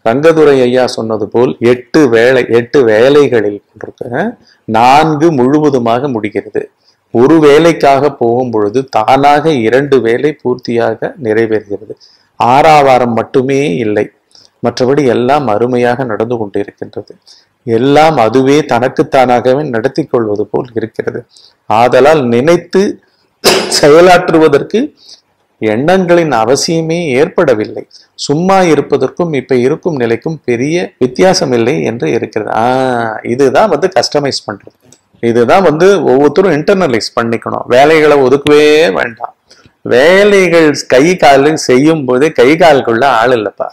ரங்கதுரை ஐயா சொன்னது போல் எட்டு வேலை எட்டு வேலைகளில் இருக்க நான்கு முழுவதுமாக முடிகிறது ஒரு வேலைக்காக போகும் பொழுது தானாக இரண்டு வேலை பூர்த்தியாக நிறைவேறுகிறது ஆறாவாரம் மட்டுமே இல்லை மற்றபடி எல்லாம் அருமையாக நடந்து கொண்டிருக்கின்றது எல்லாம் அதுவே தனக்குத்தானாகவே நடத்தி கொள்வது போல் இருக்கிறது ஆதலால் நினைத்து செயலாற்றுவதற்கு எண்ணங்களின் அவசியமே ஏற்படவில்லை சும்மா இருப்பதற்கும் இப்ப இருக்கும் நிலைக்கும் பெரிய வித்தியாசம் இல்லை என்று இருக்கிறது ஆஹ் இதுதான் வந்து கஸ்டமைஸ் பண்றது இதுதான் வந்து ஒவ்வொருத்தரும் இன்டர்னலைஸ் பண்ணிக்கணும் வேலைகளை ஒதுக்கவே வேண்டாம் வேலைகள் கை கால் செய்யும் போதே கை காலுக்குள்ள ஆள் இல்லப்பா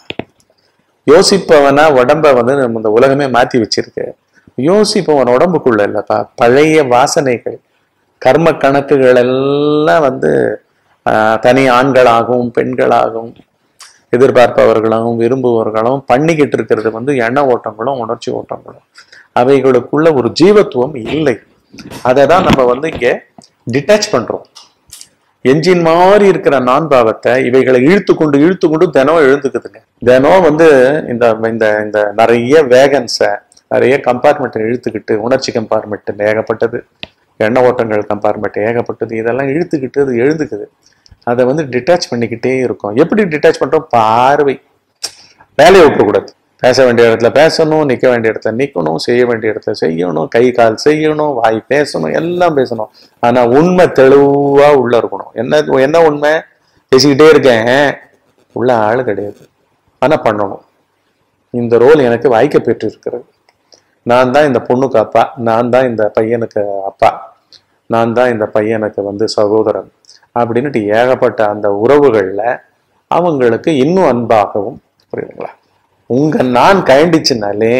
யோசிப்பவனா உடம்ப வந்து நம்ம இந்த உலகமே மாத்தி வச்சிருக்கு யோசிப்பவன் உடம்புக்குள்ள இல்லப்பா பழைய வாசனைகள் கர்ம கணக்குகள் எல்லாம் வந்து ஆஹ், தனி ஆண்களாகவும் பெண்களாகவும் எதிர்பார்ப்பவர்களாகவும் விரும்புபவர்களும் பண்ணிக்கிட்டு இருக்கிறது வந்து எண்ண ஓட்டங்களும் உணர்ச்சி ஓட்டங்களும் அவைகளுக்குள்ள ஒரு ஜீவத்துவம் இல்லை அதை தான் நம்ம வந்து இங்க டிட்டாச் பண்றோம் என்ஜின் மாதிரி இருக்கிற நான் பாவத்தை இவைகளை இழுத்து கொண்டு இழுத்து கொண்டு தினம் எழுந்துக்குதுங்க தினம் வந்து இந்த இந்த இந்த நிறைய வேகன்ஸை நிறைய கம்பார்ட்மெண்ட்டை இழுத்துக்கிட்டு உணர்ச்சி கம்பார்ட்மெண்ட் ஏகப்பட்டது எண்ண ஓட்டங்கள் கம்பார்ட்மெண்ட் ஏகப்பட்டது இதெல்லாம் இழுத்துக்கிட்டு அது எழுந்துக்குது அதை வந்து டிட்டாச் பண்ணிக்கிட்டே இருக்கும் எப்படி டிட்டாச் பண்றோம் பார்வை வேலையை விட்டுறக்கூடாது பேச வேண்டிய இடத்துல பேசணும் நிற்க வேண்டிய இடத்துல நிற்கணும் செய்ய வேண்டிய இடத்துல செய்யணும் கை கால் செய்யணும் வாய் பேசணும் எல்லாம் பேசணும் ஆனா உண்மை தெளிவா உள்ள இருக்கணும் என்ன என்ன உண்மை பேசிக்கிட்டே இருக்கேன் உள்ள ஆள் கிடையாது ஆனா பண்ணணும் இந்த ரோல் எனக்கு வாய்க்க பெற்று இருக்கிறது நான் தான் இந்த பொண்ணுக்கு அப்பா நான் தான் இந்த பையனுக்கு அப்பா நான் தான் இந்த பையனுக்கு வந்து சகோதரன் அப்படின்னுட்டு ஏகப்பட்ட அந்த உறவுகள்ல அவங்களுக்கு இன்னும் அன்பாகவும் புரியுதுங்களா உங்க நான் கயண்டிச்சுனாலே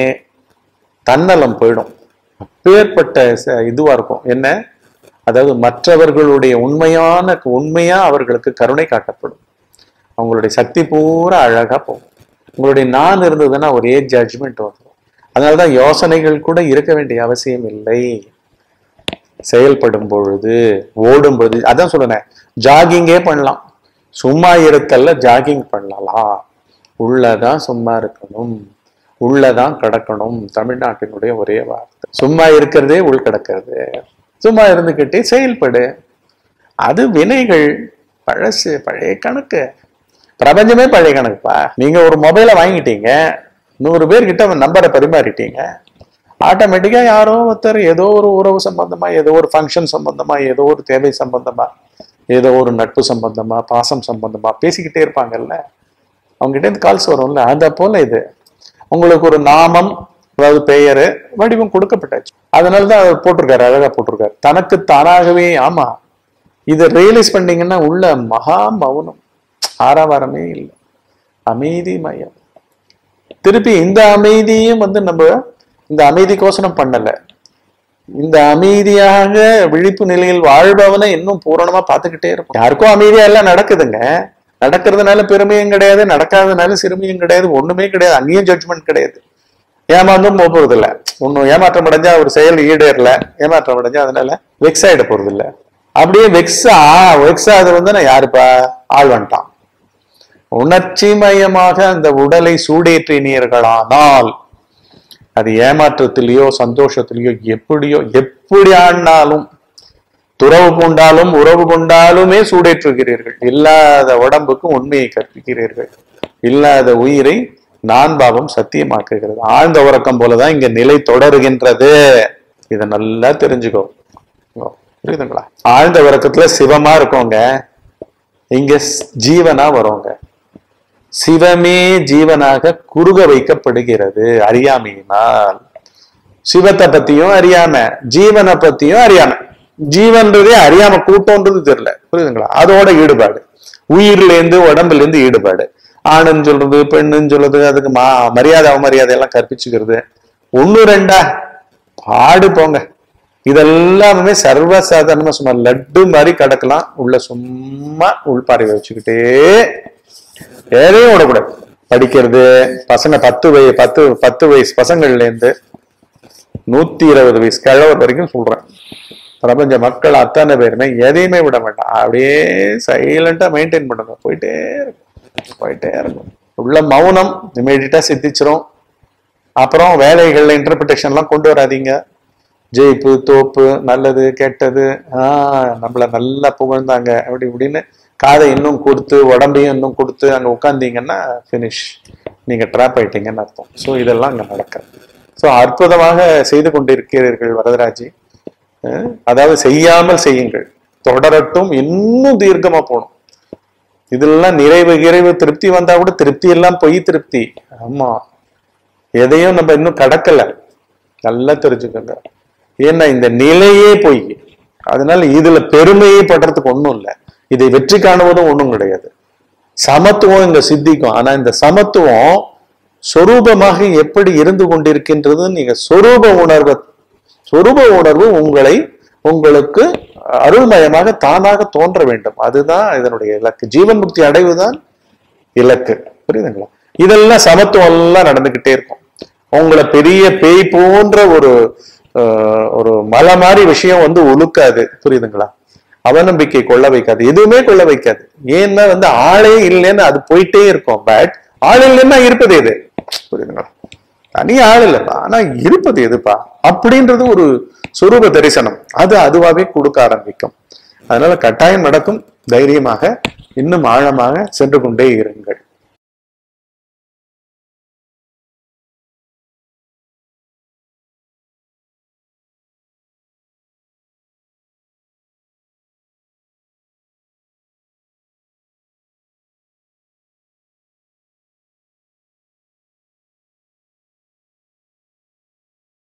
தன்னலம் போயிடும் அப்பேற்பட்ட ச- இதுவா இருக்கும் என்ன அதாவது மற்றவர்களுடைய உண்மையான உண்மையா அவர்களுக்கு கருணை காட்டப்படும் அவங்களுடைய சக்தி பூரா அழகா போகும் உங்களுடைய நான் இருந்ததுன்னா ஒரே ஜட்ஜ்மெண்ட் வந்துடும் அதனாலதான் யோசனைகள் கூட இருக்க வேண்டிய அவசியம் இல்லை செயல்படும் பொழுது ஓடும் பொழுது அதான் சொல்லுனேன் ஜாகிங்கே பண்ணலாம் சும்மா இருக்கல்ல ஜாகிங் பண்ணலாம் உள்ளதான் சும்மா இருக்கணும் உள்ளதான் கிடக்கணும் தமிழ்நாட்டினுடைய ஒரே வார்த்தை சும்மா இருக்கிறதே உள் கிடக்கிறது சும்மா இருந்துகிட்டே செயல்படு அது வினைகள் பழசு பழைய கணக்கு பிரபஞ்சமே பழைய கணக்குப்பா நீங்க ஒரு மொபைலை வாங்கிட்டீங்க நூறு பேர்கிட்ட நம்பரை பரிமாறிட்டீங்க ஆட்டோமேட்டிக்கா யாரோ ஒருத்தர் ஏதோ ஒரு உறவு சம்பந்தமா ஏதோ ஒரு ஃபங்க்ஷன் சம்பந்தமா ஏதோ ஒரு தேவை சம்பந்தமா ஏதோ ஒரு நட்பு சம்பந்தமா பாசம் சம்பந்தமா பேசிக்கிட்டே இருப்பாங்கல்ல அவங்ககிட்ட இருந்து கால்ஸ் வரும்ல அந்த போல இது உங்களுக்கு ஒரு நாமம் அதாவது பெயரு வடிவம் கொடுக்கப்பட்டாச்சு அதனால தான் அவர் போட்டிருக்காரு அழகா போட்டிருக்காரு தனக்கு தானாகவே ஆமா இதை ரியலைஸ் பண்ணீங்கன்னா உள்ள மகா மௌனம் ஆரவாரமே இல்லை அமைதி மயம் திருப்பி இந்த அமைதியும் வந்து நம்ம இந்த அமைதிக்கோசனம் பண்ணல இந்த அமைதியாக விழிப்பு நிலையில் வாழ்பவனை இன்னும் பூரணமா பார்த்துக்கிட்டே இருக்கும் யாருக்கும் அமைதியா எல்லாம் நடக்குதுங்க நடக்கிறதுனால பெருமையும் கிடையாது நடக்காதனால சிறுமையும் கிடையாது ஒண்ணுமே கிடையாது அங்கேயும் ஜட்ஜ்மெண்ட் கிடையாது ஏமாந்தும் போக போறது இல்ல ஒன்னும் ஏமாற்றம் அடைஞ்சா ஒரு செயல் ஈடேறல ஏமாற்றம் அடைஞ்சா அதனால வெக்ஸ் ஆயிட போறது இல்ல அப்படியே வெக்ஸா வெக்ஸ் ஆகுது வந்து நான் யாருப்பா ஆள் வந்துட்டான் உணர்ச்சிமயமாக அந்த உடலை சூடேற்றினீர்களானால் அது ஏமாற்றத்திலேயோ சந்தோஷத்திலேயோ எப்படியோ எப்படி ஆடினாலும் துறவு கொண்டாலும் உறவு கொண்டாலுமே சூடேற்றுகிறீர்கள் இல்லாத உடம்புக்கு உண்மையை கற்பிக்கிறீர்கள் இல்லாத உயிரை நான் பாவம் சத்தியமாக்குகிறது ஆழ்ந்த உறக்கம் போலதான் இங்க நிலை தொடருகின்றது இதை நல்லா தெரிஞ்சுக்கோ புரியுதுங்களா ஆழ்ந்த உறக்கத்துல சிவமா இருக்கோங்க இங்க ஸ்- ஜீவனா வருவாங்க சிவமே ஜீவனாக குறுக வைக்கப்படுகிறது அறியாமையினால் சிவத்தை பத்தியும் அறியாம ஜீவனை பத்தியும் அறியாம ஜீவன்றதே அறியாம கூட்டம்ன்றது தெரியல புரியுதுங்களா அதோட ஈடுபாடு உயிர்ல இருந்து உடம்புல இருந்து ஈடுபாடு ஆணுன்னு சொல்றது பெண்ணுன்னு சொல்றது அதுக்கு மா மரியாதை அவமரியாதை எல்லாம் கற்பிச்சுக்கிறது ஒண்ணு ரெண்டா பாடு போங்க இதெல்லாமே சர்வசாதாரணமா சும்மா லட்டு மாதிரி கிடக்கலாம் உள்ள சும்மா உள்பாறையை வச்சுக்கிட்டே எதையும் விடக்கூடாது படிக்கிறது பசங்க பத்து வய பத்து பத்து வயசு பசங்கள்ல இருந்து நூத்தி இருபது வயசு கிழவர் வரைக்கும் சொல்றேன் பிரபஞ்ச மக்கள் அத்தனை பேருமே எதையுமே விட மாட்டான் அப்படியே சைலண்டா மெயின்டைன் பண்ணுங்க போயிட்டே இருக்கும் போயிட்டே இருக்கும் உள்ள மௌனம் இமீடியட்டா சித்திச்சிரும் அப்புறம் வேலைகள்ல இன்டர்பிரிட்டேஷன்லாம் கொண்டு வராதீங்க ஜெயிப்பு தோப்பு நல்லது கெட்டது ஆஹ் நம்மள நல்லா புகழ்ந்தாங்க அப்படி இப்படின்னு காதை இன்னும் கொடுத்து உடம்பையும் இன்னும் கொடுத்து அங்க உட்கார்ந்தீங்கன்னா ஃபினிஷ் நீங்க ட்ராப் ஆயிட்டீங்கன்னு அர்த்தம் ஸோ இதெல்லாம் அங்க நடக்காது ஸோ அற்புதமாக செய்து கொண்டிருக்கிறீர்கள் வரதராஜி அஹ் அதாவது செய்யாமல் செய்யுங்கள் தொடரட்டும் இன்னும் தீர்க்கமா போகணும் இதெல்லாம் நிறைவு நிறைவு திருப்தி வந்தா கூட திருப்தி எல்லாம் பொய் திருப்தி ஆமா எதையும் நம்ம இன்னும் கடக்கல நல்லா தெரிஞ்சுக்கோங்க ஏன்னா இந்த நிலையே பொய் அதனால இதுல பெருமையே படுறதுக்கு ஒண்ணும் இல்லை இதை வெற்றி காணுவதும் ஒண்ணும் கிடையாது சமத்துவம் இங்க சித்திக்கும் ஆனா இந்த சமத்துவம் சொரூபமாக எப்படி இருந்து கொண்டிருக்கின்றது நீங்க சொரூப உணர்வை சொரூப உணர்வு உங்களை உங்களுக்கு அருள்மயமாக தானாக தோன்ற வேண்டும் அதுதான் இதனுடைய இலக்கு ஜீவன் முக்தி அடைவுதான் இலக்கு புரியுதுங்களா இதெல்லாம் சமத்துவம் எல்லாம் நடந்துகிட்டே இருக்கும் உங்களை பெரிய பேய் போன்ற ஒரு ஆஹ், ஒரு மலை மாதிரி விஷயம் வந்து உழுக்காது புரியுதுங்களா அவநம்பிக்கை கொள்ள வைக்காது எதுவுமே கொள்ள வைக்காது ஏன்னா வந்து ஆளே இல்லைன்னு அது போயிட்டே இருக்கும் பட் ஆள் இல்லைன்னா இருப்பது எது புரியுதுங்களா தனி ஆள் இல்லப்பா ஆனா இருப்பது எதுப்பா அப்படின்றது ஒரு சுரூப தரிசனம் அது அதுவாகவே கொடுக்க ஆரம்பிக்கும் அதனால கட்டாயம் நடக்கும் தைரியமாக இன்னும் ஆழமாக சென்று கொண்டே இருங்கள்